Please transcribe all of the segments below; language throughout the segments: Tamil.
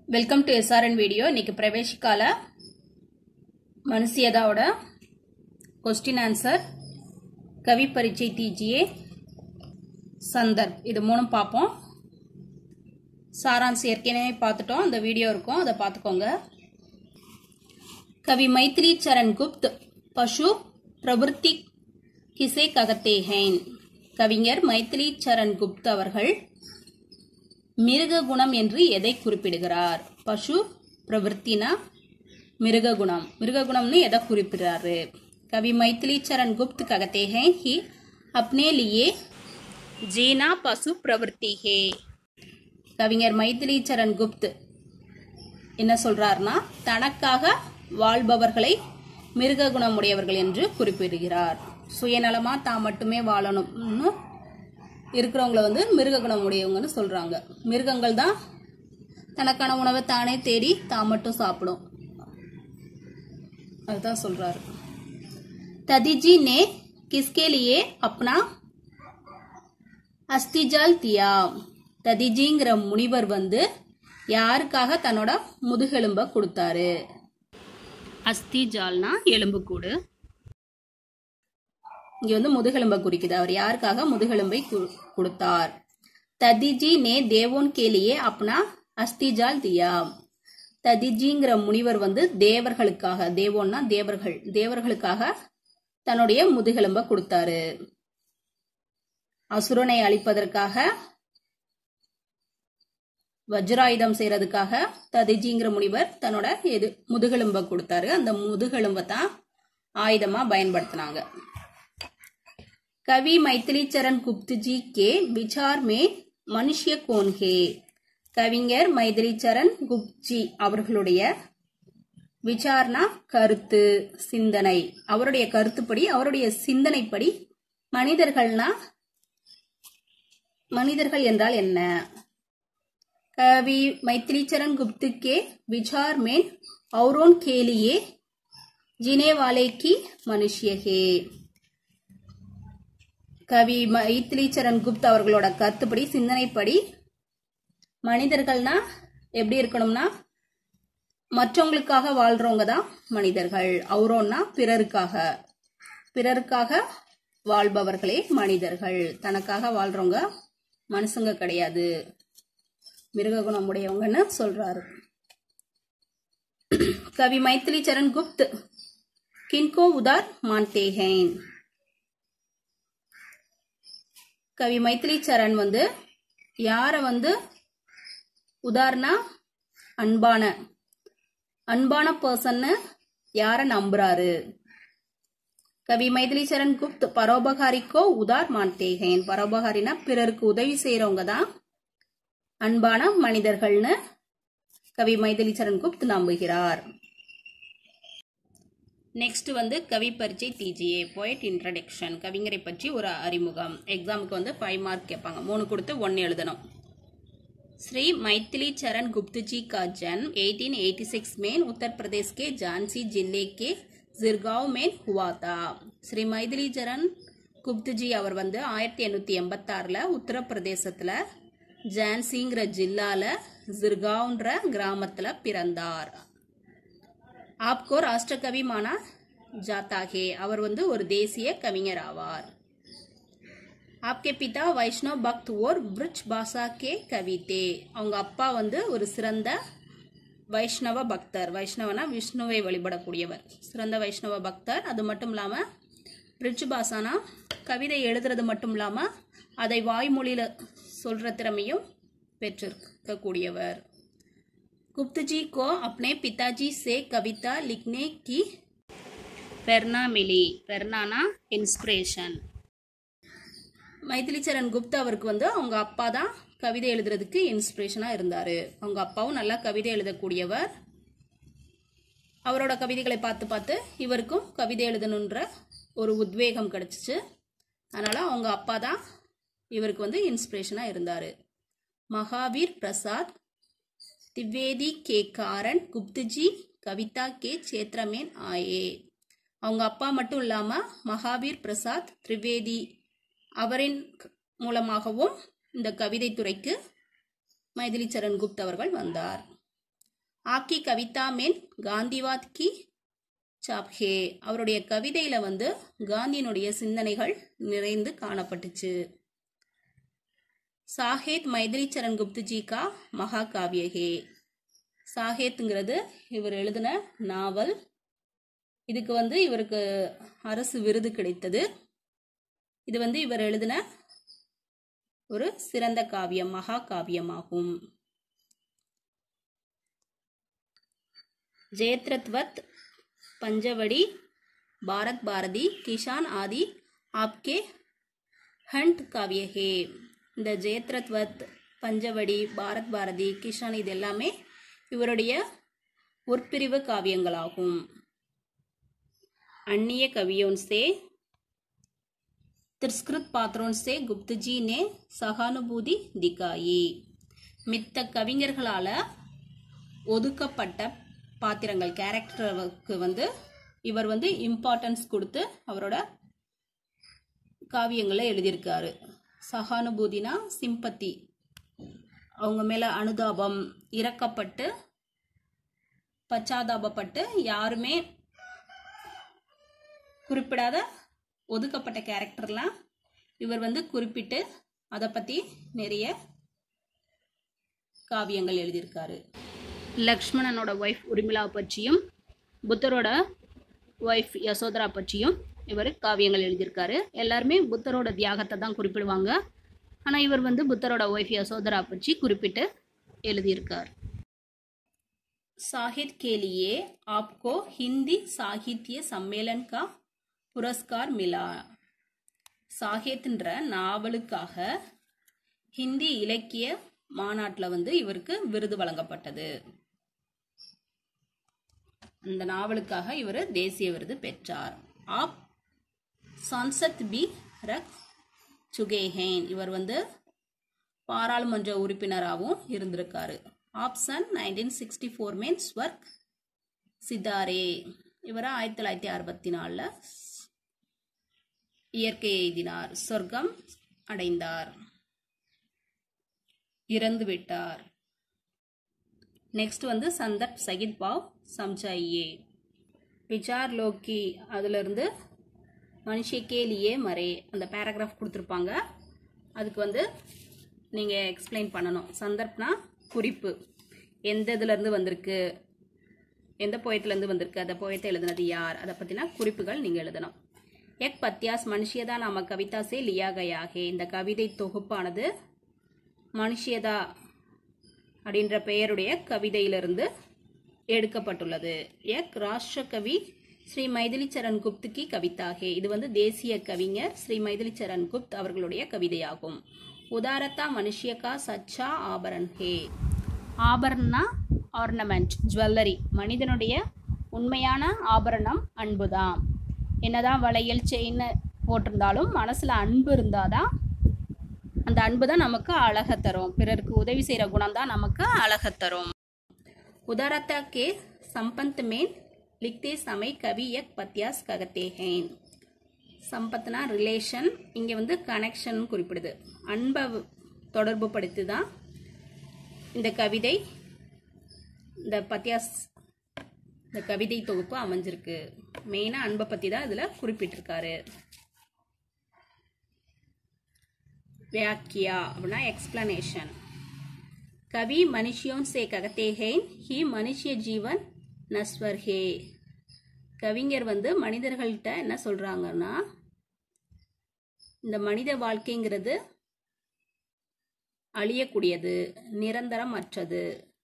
வெல்கம் டு எஸ்ஆர்என் வீடியோ இன்னைக்கு பிரவேசிக்கால மனுஷியதாவோட கொஸ்டின் ஆன்சர் கவி பரீட்சை டிஜிஏ சந்தர்ப் இது மூணும் பார்ப்போம் சாராம்சம் ஏற்கனவே பார்த்துட்டோம் அந்த வீடியோ இருக்கும் அதை பார்த்துக்கோங்க कवि मैथिली चरण गुप्त पशु प्रवृत्ति किसे कहते हैं கவிஞர் மைத்திலி சரண் குப்த் அவர்கள் மிருக குணம் என்று எதை குறிப்பிடுகிறார் பசு பிரவருத்தினா மிருக குணம் மிருக குணம்னு எதை குறிப்பிடுறாரு கவி மைத்திலி சரண் குப்த் कहते हैं कि अपने लिए जीना पशु प्रवृत्ति है கவிஞர் மைத்திலி சரண் குப்த் என்ன சொல்றாருன்னா தனக்காக வாழ்பவர்களை மிருக குணமுடையவர்கள் என்று குறிப்பிடுகிறார் சுயநலமா தான் மட்டுமே வாழணும்னு இருக்கிறவங்கள வந்து மிருக குணமுடையவங்கன்னு சொல்றாங்க மிருகங்கள் தான் தனக்கான உணவை தானே தேடி தான் மட்டும் சாப்பிடும் அதுதான் சொல்றாரு ததிஜி நே கிஸ்கே லியே அப்னா அஸ்திஜால் தியா ததிஜிங்கிற முனிவர் வந்து யாருக்காக தன்னோட முதுகெலும்ப கொடுத்தாரு அஸ்தி ஜால்னா எலும்புக்கூடு இங்க வந்து முதுகெலும்பை குறிக்குது அவர் யாருக்காக முதுகெலும்பை கு- கொடுத்தார் ததிஜி நே தேவோன் கேலியே அப்னா அஸ்திஜால் தியா ததிஜிங்கிற முனிவர் வந்து தேவர்களுக்காக தேவோன்னா தேவர்கள் தேவர்களுக்காக தன்னுடைய முதுகெலும்பை கொடுத்தாரு அசுரனை அழிப்பதற்காக வஜ்ராயுதம் செய்யறதுக்காக ததிஜிங்கிற முனிவர் தன்னோட எது முதுகெலும்பை கொடுத்தாரு அந்த முதுகெலும்பை தான் ஆயுதமா பயன்படுத்தினாங்க கவி மைத்திலி சரண் குப்துஜி கே விசார் மே மனுஷ்ய கோன் ஹே கவிஞர் மைதிலி சரண் குப்ஜி அவர்களுடைய விசார்னா கருத்து சிந்தனை அவருடைய கருத்துப்படி அவருடைய சிந்தனைப்படி மனிதர்கள்னா மனிதர்கள் என்றால் என்ன कवि मैथिली चरण गुप्त के विचार में औरों के लिए जीने वाले की मनुष्य है கவி மைத்திலி சரண் குப்த் அவர்களோட கருத்துப்படி சிந்தனைப்படி மனிதர்கள்னா எப்படி இருக்கணும்னா மற்றவங்களுக்காக வாழ்றவங்க தான் மனிதர்கள் அவரோன்னா பிறருக்காக பிறருக்காக வாழ்பவர்களே மனிதர்கள் தனக்காக வாழ்றவங்க மனுஷங்க கிடையாது மிருக குணம் உடையவங்கன்னு சொல்றாரு கவி மைத்திலி சரண் குப்த் கின்கோ உதார் மான்தே ஹேன் கவி மைத்திலி சரண் வந்து யார வந்து உதாரணா அன்பான அன்பான பர்சன்னு யார நம்புறாரு கவி மைதிலி சரண் குப்த் பரோபகாரிக்கோ உதார் மான்தே ஹேன் பரோபகாரினா பிறருக்கு உதவி செய்யறவங்க தான் அன்பான மனிதர்கள்னு கவி மைதிலி சரண் குப்த் நம்புகிறார் நெக்ஸ்ட் வந்து கவி பரீட்சை டிஜிஏ போயட் இன்ட்ரடக்ஷன் கவிஞரை பற்றி ஒரு அறிமுகம் எக்ஸாமுக்கு வந்து ஃபைவ் மார்க் கேட்பாங்க மூணு கொடுத்து ஒன்று எழுதணும் श्री मैथिली चरण गुप्त जी का जन्म 1886 में उत्तर प्रदेश के झांसी जिले के जिरगांव में हुआ था ஸ்ரீ மைதிலி சரண் குப்துஜி அவர் வந்து ஆயிரத்தி எண்ணூற்றி எண்பத்தாறில் உத்தரப்பிரதேசத்தில் ஜான்சிங்கிற ஜில்லால ஜிர்காவ்ன்ற கிராமத்தில் பிறந்தார் ஆப்கோ ராஷ்டிரகவி மானா ஜாத்தாகே அவர் வந்து ஒரு தேசிய கவிஞர் ஆவார் आपके पिता வைஷ்ணவ பக்த் ஓர் பிரிட்ஜ் பாஷா கே கவிதே அவங்க அப்பா வந்து ஒரு சிறந்த வைஷ்ணவ பக்தர் வைஷ்ணவனா விஷ்ணுவை வழிபடக்கூடியவர் சிறந்த வைஷ்ணவ பக்தர் அது மட்டும் இல்லாமல் பிரிட்ஜ் பாஷானா கவிதை எழுதுறது மட்டும் இல்லாமல் அதை வாய்மொழியில் சொல்கிற திறமையும் பெற்றிருக்கக்கூடியவர் गुप्त जी को अपने पिताजी से कविता लिखने की प्रेरणा मिली प्रेरणाனா இன்ஸ்பிரேஷன் மைதிலி சரண் குப்தா அவருக்கு வந்து அவங்க அப்பா தான் கவிதை எழுதுறதுக்கு இன்ஸ்பிரேஷனாக இருந்தார் அவங்க அப்பாவும் நல்லா கவிதை எழுதக்கூடியவர் அவரோட கவிதைகளை பார்த்து பார்த்து இவருக்கும் கவிதை எழுதணுன்ற ஒரு உத்வேகம் கிடச்சிச்சு அதனால் அவங்க அப்பா தான் இவருக்கு வந்து இன்ஸ்பிரேஷனாக இருந்தார் மகாவீர் பிரசாத் திவேதி கே காரன் குப்துஜி கவிதா கே சேத்ரமேன் ஆயே அவங்க அப்பா மட்டும் இல்லாமல் மகாவீர் பிரசாத் திரிவேதி அவரின் மூலமாகவும் இந்த கவிதை துறைக்கு மைதிலி சரண் குப்த் அவர்கள் வந்தார் ஆக்கி கவிதா மென் காந்திவாத் கி சாப்ஹே அவருடைய கவிதையில வந்து காந்தியினுடைய சிந்தனைகள் நிறைந்து காணப்பட்டுச்சு சாஹேத் மைதிலி சரண் குப்துஜி கா மகாகாவிய ஹே சாஹேத்துங்கிறது இவர் எழுதின நாவல் இதுக்கு வந்து இவருக்கு அரசு விருது கிடைத்தது இது வந்து இவர் எழுதின ஒரு சிறந்த காவியம் மகா காவியமாகும் ஜெயத்ரத்வத் பஞ்சவடி பாரத் பாரதி கிஷான் ஆதி ஆப்கே ஹண்ட் காவிய ஹே இந்த ஜெயத்ரத்வத் பஞ்சவடி பாரத் பாரதி கிஷான் இது எல்லாமே இவருடைய உட்பிரிவு காவியங்களாகும் अन्य कवियों से तिरस्कृत पात्रों से गुप्त जी ने सहानुभूति दिखाई மித்த கவிஞர்களால் ஒதுக்கப்பட்ட பாத்திரங்கள் கேரக்டருக்கு வந்து இவர் வந்து இம்பார்ட்டன்ஸ் கொடுத்து அவரோட காவியங்களை எழுதியிருக்காரு சகானுபூதினா சிம்பத்தி அவங்க மேலே அனுதாபம் இறக்கப்பட்டு பச்சாதாபப்பட்டு யாருமே குறிப்பிடாத ஒதுக்கப்பட்ட கேரக்டர்லாம் இவர் வந்து குறிப்பிட்டு அதை பற்றி நிறைய காவியங்கள் எழுதியிருக்காரு லக்ஷ்மணனோட ஒய்ஃப் உரிமிளா பற்றியும் புத்தரோட ஒய்ஃப் யசோதரா பற்றியும் இவர் காவியங்கள் எழுதியிருக்காரு எல்லாருமே புத்தரோட தியாகத்தை தான் குறிப்பிடுவாங்க ஆனால் இவர் வந்து புத்தரோட ஒய்ஃப் யசோதரா பற்றி குறிப்பிட்டு எழுதியிருக்கார் साहित्य के लिए आपको हिंदी साहित्य सम्मेलन का புரஸ்கார் மிலா சாஹித்ன்ற நாவலுக்காக ஹிந்தி இலக்கிய மாநாட்டில் வந்து இவருக்கு விருது வழங்கப்பட்டது இந்த நாவலுக்காக இவர் தேசிய விருது பெற்றார் ஆப் சான்சத் பி ரக் சுகேஹேன் இவர் வந்து பாராளுமன்ற உறுப்பினராகவும் இருந்திருக்காரு ஆப்ஷன் நைன்டீன் சிக்ஸ்டி ஃபோர் மென் ஸ்வர்க் சிதாரே இவர் ஆயிரத்தி தொள்ளாயிரத்தி அறுபத்தி நாலில் இயற்கை எய்தினார் சொர்க்கம் அடைந்தார் இறந்து விட்டார் நெக்ஸ்ட் வந்து சந்தப் சகித் பாவ் சம்சாயியே விசார் லோக்கி அதிலிருந்து மனுஷக்கே லியே மரே அந்த பேராகிராஃப் கொடுத்துருப்பாங்க அதுக்கு வந்து நீங்கள் எக்ஸ்பிளைன் பண்ணணும் சந்தர்ப்னா குறிப்பு எந்த இதுலேருந்து வந்திருக்கு எந்த போயத்துலேருந்து வந்திருக்கு அந்த போயத்தை எழுதுனது யார் அதை பற்றின குறிப்புகள் நீங்கள் எழுதணும் எக் பத்யாஸ் மனுஷியதா நாம கவிதா சே லியா கயாகே இந்த கவிதை தொகுப்பானது மனுஷியதா அப்படின்ற பெயருடைய கவிதையிலிருந்து எடுக்கப்பட்டுள்ளது எக் ராஷ்டிர கவி ஸ்ரீ மைதிலி சரண் குப்த் கி கவிதாகே இது வந்து தேசிய கவிஞர் ஸ்ரீ மைதிலி சரண் குப்த் அவர்களுடைய கவிதையாகும் உதாரத்தா மனுஷியகா சச்சா ஆபரன் ஹே ஆபரணா ஆர்னமெண்ட் ஜுவல்லரி மனிதனுடைய உண்மையான ஆபரணம் அன்புதான் என்னதான் வளையல் செயின் போட்டிருந்தாலும் மனசில் அன்பு இருந்தால் தான் அந்த அன்பு தான் நமக்கு அழகை தரும் பிறருக்கு உதவி செய்கிற குணம் தான் நமக்கு அழகை தரும் உதாரத்தா கே சம்பந்த் மேன் லிக்தே சமை கவி யக் பத்யாஸ் ககத்தே ஹேன் சம்பத்னா ரிலேஷன் இங்கே வந்து கனெக்ஷன் குறிப்பிடுது அன்பை தொடர்பு படுத்தி தான் இந்த கவிதை இந்த பத்யாஸ் இந்த கவிதை தொகுப்பு அமைஞ்சிருக்கு மெயினாக அன்பை பற்றி தான் இதில் குறிப்பிட்டிருக்காரு व्याख्या அப்படின்னா எக்ஸ்பிளனேஷன் कवि मनुष्यों से कहते हैं ही मनुष्य जीवन नस्वर है கவிஞர் வந்து மனிதர்கள்ட்ட என்ன சொல்றாங்கன்னா இந்த மனித வாழ்க்கைங்கிறது அழியக்கூடியது நிரந்தரமற்றது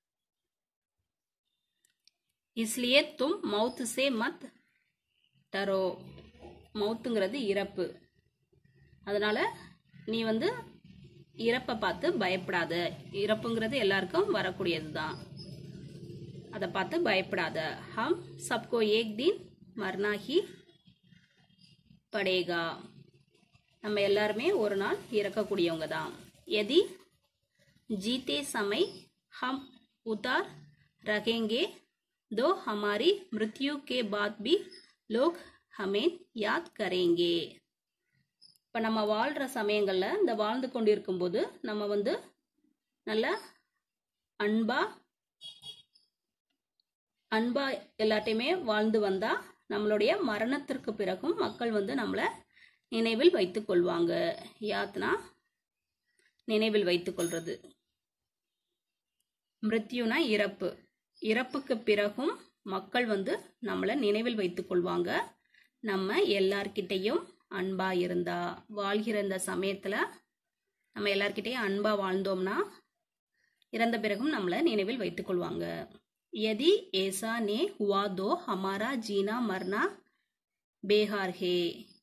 इसलिए तुम मौत से मत டரோ மௌத்துங்கிறது இறப்பு அதனால நீ வந்து இறப்பை பார்த்து பயப்படாத இறப்புங்கிறது எல்லாருக்கும் வரக்கூடியது தான் அதை பார்த்து பயப்படாத ஹம் சப்கோ ஏக் தின் மர்னா ஹி படேகா நம்ம எல்லாருமே ஒரு நாள் இறக்கக்கூடியவங்க தான் எதி जीते समय हम उतार रखेंगे दो हमारी मृत्यु के बाद भी लोग हमें याद करेंगे இப்போ நம்ம வாழ்கிற சமயங்களில் இந்த வாழ்ந்து கொண்டு இருக்கும்போது நம்ம வந்து நல்ல அன்பா அன்பா எல்லாட்டையுமே வாழ்ந்து வந்தா நம்மளுடைய மரணத்திற்கு பிறகும் மக்கள் வந்து நம்மளை நினைவில் வைத்துக் கொள்வாங்க யாத்னா நினைவில் வைத்துக் கொள்றது மிருத்யுனா இறப்பு இறப்புக்கு பிறகும் மக்கள் வந்து நம்மளை நினைவில் வைத்துக் கொள்வாங்க நம்ம எல்லார்கிட்டையும் அன்பா இருந்தா வாழ்கிற இந்த சமயத்துல நம்ம எல்லார்கிட்டையும் அன்பா வாழ்ந்தோம்னா இறந்த பிறகும் நம்மளை நினைவில் வைத்துக் கொள்வாங்க यदि ऐसा ने हुआ तो हमारा जीना मरना बेहार है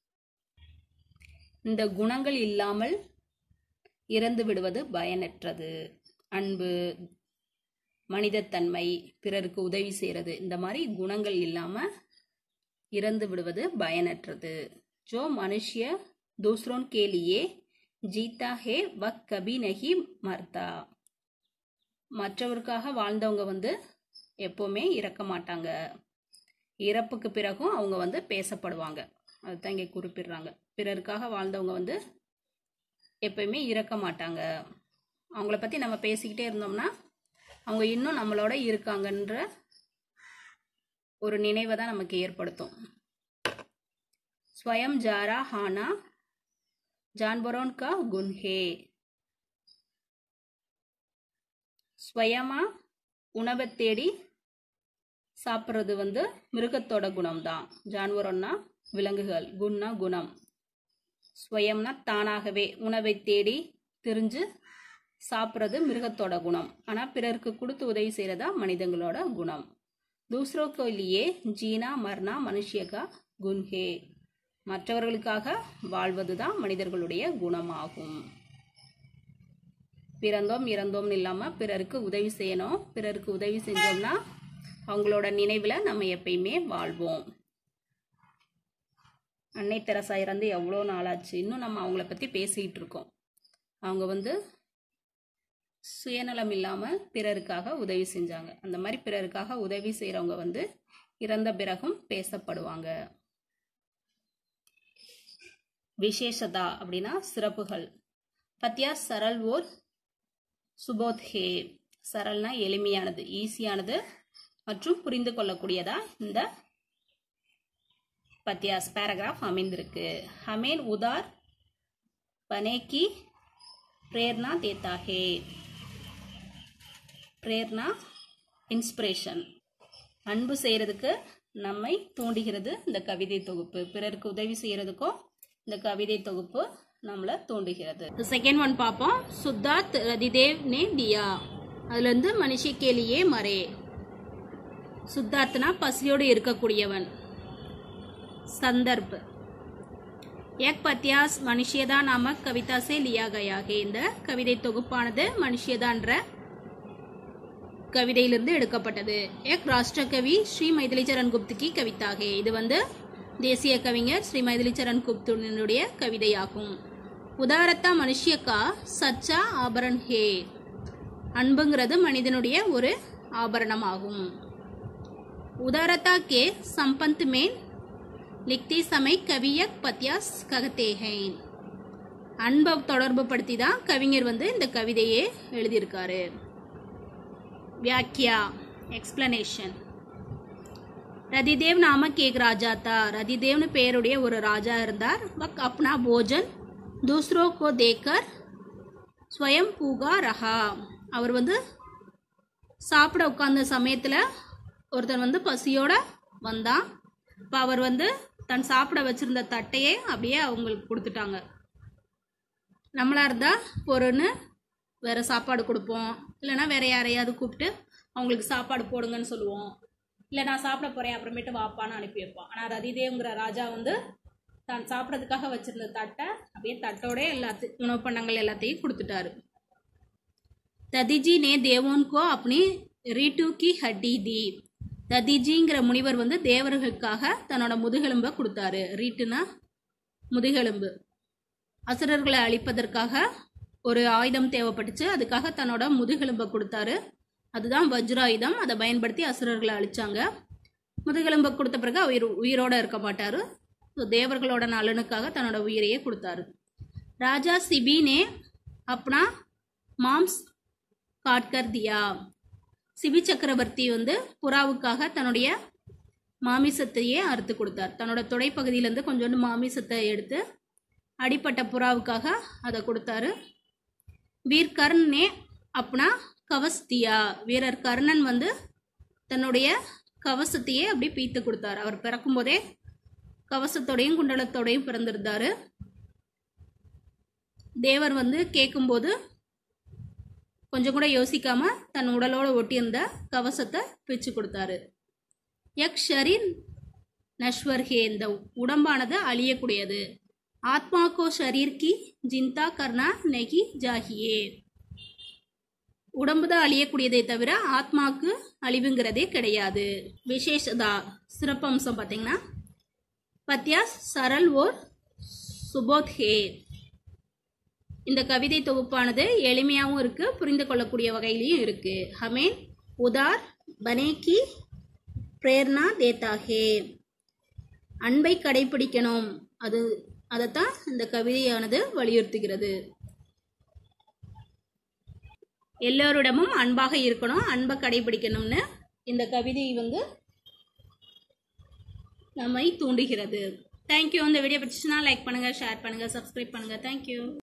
இந்த குணங்கள் இல்லாமல் இறந்து விடுவது பயனற்றது அன்பு மனிதத்தன்மை பிறருக்கு உதவி செய்கிறது இந்த மாதிரி குணங்கள் இல்லாமல் இறந்து விடுவது பயனற்றது ஜோ மனுஷ்ய दूसरों के लिए जीता है वह कभी नहीं मरता மற்றவருக்காக வாழ்ந்தவங்க வந்து எப்போவுமே இறக்க மாட்டாங்க இறப்புக்கு பிறகும் அவங்க வந்து பேசப்படுவாங்க அதுதான் இங்கே குறிப்பிடுறாங்க பிறருக்காக வாழ்ந்தவங்க வந்து எப்பயுமே இறக்க மாட்டாங்க அவங்கள பற்றி நம்ம பேசிக்கிட்டே இருந்தோம்னா அவங்க இன்னும் நம்மளோட இருக்காங்கன்ற ஒரு நினைவை தான் நமக்கு ஏற்படுத்தும் ஸ்வயம் ஜாரா ஹானா ஜான்பரோன் கா குன் ஹே ஸ்வயமா உணவை தேடி சாப்பிட்றது வந்து மிருகத்தோட குணம் தான் ஜான்வரம்னா விலங்குகள் குணா குணம் ஸ்வயம்னா தானாகவே உணவை தேடி தெரிஞ்சு சாப்பிட்றது மிருகத்தோட குணம் ஆனால் பிறருக்கு கொடுத்து உதவி செய்கிறதா மனிதங்களோட குணம் தூசரோ கோலியே ஜீனா மர்னா மனுஷியகா குன்ஹே மற்றவர்களுக்காக வாழ்வது தான் மனிதர்களுடைய குணமாகும் பிறந்தோம் இறந்தோம்னு இல்லாமல் பிறருக்கு உதவி செய்யணும் பிறருக்கு உதவி செஞ்சோம்னா அவங்களோட நினைவில் நம்ம எப்பயுமே வாழ்வோம் அன்னை தெரசா இறந்து எவ்வளோ நாளாச்சு இன்னும் நம்ம அவங்கள பற்றி பேசிக்கிட்டு இருக்கோம் அவங்க வந்து சுயநலம் இல்லாமல் பிறருக்காக உதவி செஞ்சாங்க அந்த மாதிரி பிறருக்காக உதவி செய்கிறவங்க வந்து இறந்த பிறகும் பேசப்படுவாங்க விசேஷதா அப்படின்னா சிறப்புகள் பத்தியா சரல் ஓர் சுபோத் ஹே சரல்னா எளிமையானது ஈஸியானது மற்றும் புரிந்து கொள்ளக்கூடியதா இந்த பத்தியாஸ் பேராகிராஃப் அமைந்திருக்கு ஹமேன் உதார் பனேக்கி பிரேர்னா தேத்தா ஹே பிரேர்னா இன்ஸ்பிரேஷன் அன்பு செய்கிறதுக்கு நம்மை தூண்டுகிறது இந்த கவிதை தொகுப்பு பிறருக்கு உதவி செய்கிறதுக்கும் இந்த கவிதை தொகுப்பு நம்மளை தூண்டுகிறது செகண்ட் ஒன் பார்ப்போம் சுத்தார்த் ரதிதேவ் நே தியா அதுல இருந்து மனுஷ கேலியே மரே சுத்தார்த்னா பசியோடு இருக்கக்கூடியவன் சந்தர்ப் एक பத்தியாஸ் மனுஷியதா நாமக் கவிதா சே லியா கயா ஹே இந்த கவிதை தொகுப்பானது மனுஷியதான்ற கவிதையிலிருந்து எடுக்கப்பட்டது ஏக் ராஷ்டிர கவி ஸ்ரீ மைதிலிச்சரன் குப்துக்கு கவிதா ஹே இது வந்து தேசிய கவிஞர் ஸ்ரீ மைதிலிச்சரன் குப்துனுடைய கவிதையாகும் உதாரத்தா மனுஷியக்கா சச்சா ஆபரன் ஹே அன்புங்கிறது மனிதனுடைய ஒரு ஆபரணமாகும் उदारता के संपंत में लिखते समय कवियक பத்தியாஸ் ககத்தே ஹேன் அன்பை தொடர்பு படுத்தி தான் கவிஞர் வந்து இந்த கவிதையே எழுதியிருக்காரு வியாக்கியா எக்ஸ்பிளனேஷன் ரதிதேவ் நாமக் ஏக் ராஜா தா ரதிதேவ்னு பேருடைய ஒரு ராஜா இருந்தார் வக் அப்னா போஜன் தூசரோ கோ தேக்கர் ஸ்வயம் பூகா ரஹா அவர் வந்து சாப்பிட உட்கார்ந்த சமயத்தில் ஒருத்தன் வந்து பசியோட வந்தான் இப்போ அவர் வந்து தன் சாப்பிட வச்சிருந்த தட்டையே அப்படியே அவங்களுக்கு கொடுத்துட்டாங்க நம்மளா இருந்தா பொருன்னு வேற சாப்பாடு கொடுப்போம் இல்லைன்னா வேற யாரையாவது கூப்பிட்டு அவங்களுக்கு சாப்பாடு போடுங்கன்னு சொல்லுவோம் இல்லை நான் சாப்பிட போறேன் அப்புறமேட்டு வாப்பான்னு அனுப்பி வைப்போம் ஆனால் ரதிதேவ்ங்கிற ராஜா வந்து தான் சாப்பிட்றதுக்காக வச்சிருந்த தட்டை அப்படியே தட்டோட எல்லாத்து உணவு பண்டங்கள் எல்லாத்தையும் கொடுத்துட்டாரு ததிஜி நே தேவோன்கோ அப்படி ரீட்டு கி ஹட்டி தி ததிஜிங்கிற முனிவர் வந்து தேவர்களுக்காக தன்னோட முதுகெலும்பை கொடுத்தாரு ரீட்டுனா முதுகெலும்பு அசுரர்களை அழிப்பதற்காக ஒரு ஆயுதம் தேவைப்பட்டுச்சு அதுக்காக தன்னோட முதுகெலும்பை கொடுத்தாரு அதுதான் வஜ்ராயுதம் அதை பயன்படுத்தி அசுரர்களை அழிச்சாங்க முதுகெலும்பை கொடுத்த பிறகு அவர் உயிரோட இருக்க மாட்டாரு ஸோ தேவர்களோட நலனுக்காக தன்னோட உயிரையே கொடுத்தாரு ராஜா சிபி நே அப்னா மாம்ஸ் காட்கர் தியா சிபி சக்கரவர்த்தி வந்து புறாவுக்காக தன்னுடைய மாமிசத்தையே அறுத்து கொடுத்தார் தன்னோட தொடைப்பகுதியிலேருந்து கொஞ்சோண்டு மாமிசத்தை எடுத்து அடிப்பட்ட புறாவுக்காக அதை கொடுத்தாரு வீர் கர்ண் நே அப்னா கவஸ் தியா வீரர் கர்ணன் வந்து தன்னுடைய கவசத்தையே அப்படி பீத்து கொடுத்தார் அவர் பிறக்கும்போதே கவசத்தோடையும் குண்டலத்தோடையும் பிறந்திருந்தாரு தேவர் வந்து கேட்கும்போது கொஞ்சம் கூட யோசிக்காம தன் உடலோட ஒட்டியிருந்த கவசத்தை பிச்சு கொடுத்தாரு யக் ஷரீர் நஸ்வர் ஹே இந்த உடம்பானது அழியக்கூடியது ஆத்மா கோ ஷரீர் கி ஜிந்தா கர்னா நெகி ஜாகியே உடம்பு தான் அழியக்கூடியதே தவிர ஆத்மாக்கு அழிவுங்கிறதே கிடையாது விசேஷதா சிறப்பம்சம் பார்த்தீங்கன்னா பத்யாஸ் சரல் ஓர் சுபோத் ஹே இந்த கவிதை தொகுப்பானது எளிமையாகவும் இருக்கு புரிந்து கொள்ளக்கூடிய வகையிலையும் இருக்கு ஹமேன் உதார் பனேகி பிரேர்னா தேத்தா ஹே அன்பை கடைபிடிக்கணும் அது அதைத்தான் இந்த கவிதையானது வலியுறுத்துகிறது எல்லோரிடமும் அன்பாக இருக்கணும் அன்பை கடைபிடிக்கணும்னு இந்த கவிதை வந்து நம்மை தூண்டுகிறது தேங்க்யூ இந்த வீடியோ பிடிச்சுன்னா லைக் பண்ணுங்கள் ஷேர் பண்ணுங்கள் சப்ஸ்கிரைப் பண்ணுங்கள் தேங்க்யூ